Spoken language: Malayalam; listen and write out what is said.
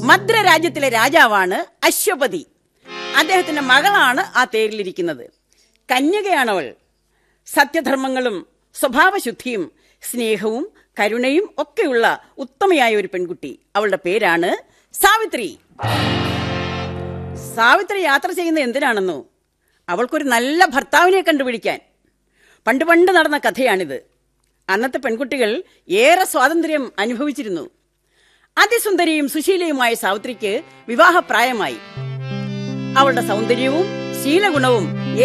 മദ്ര രാജ്യത്തിലെ രാജാവാണ് അശ്വപതി അദ്ദേഹത്തിന്റെ മകളാണ് ആ തേരിലിരിക്കുന്നത് കന്യകയാണവൾ സത്യധർമ്മങ്ങളും സ്വഭാവശുദ്ധിയും സ്നേഹവും കരുണയും ഒക്കെയുള്ള ഉത്തമയായ ഒരു പെൺകുട്ടി അവളുടെ പേരാണ് സാവിത്രി സാവിത്രി യാത്ര ചെയ്യുന്നത് എന്തിനാണെന്നോ അവൾക്കൊരു നല്ല ഭർത്താവിനെ കണ്ടുപിടിക്കാൻ പണ്ട് പണ്ട് നടന്ന കഥയാണിത് അന്നത്തെ പെൺകുട്ടികൾ ഏറെ സ്വാതന്ത്ര്യം അനുഭവിച്ചിരുന്നു അതിസുന്ദരിയും സുശീലയുമായ സാവിത്രിക്ക് വിവാഹപ്രായമായി അവളുടെ സൗന്ദര്യവും ശീലഗുണവും